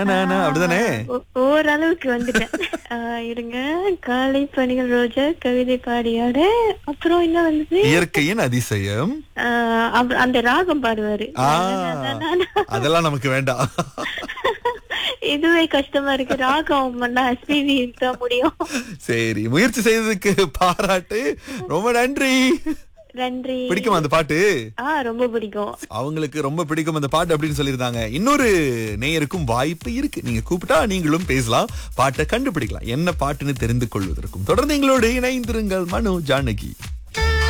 நானா, அப்படிதானே ஓ- ஓரளவுக்கு வந்துட்டேன் ஆஹ் இருங்க காலை பணிகள் ரோஜா கவிதை பாடியாட அப்புறம் என்ன வந்தது இயற்கையின் அதிசயம் ஆஹ் அவ- அந்த ராகம் பாடுவாரு ஆ, அதெல்லாம் நமக்கு வேண்டாம் இதுவே கஷ்டமா இருக்கு ராகம் பண்ணா எஸ்பிவி தான் முடியும் சரி முயற்சி செய்ததுக்கு பாராட்டு ரொம்ப நன்றி நன்றி பிடிக்குமா அந்த பாட்டு ஆ ரொம்ப பிடிக்கும் அவங்களுக்கு ரொம்ப பிடிக்கும் அந்த பாட்டு அப்படின்னு சொல்லியிருந்தாங்க இன்னொரு நேயருக்கும் வாய்ப்பு இருக்கு நீங்க கூப்பிட்டா நீங்களும் பேசலாம் பாட்டை கண்டுபிடிக்கலாம் என்ன பாட்டுன்னு தெரிந்து கொள்வதற்கும் தொடர்ந்து எங்களோடு இணைந்திருங்கள் மனு ஜானகி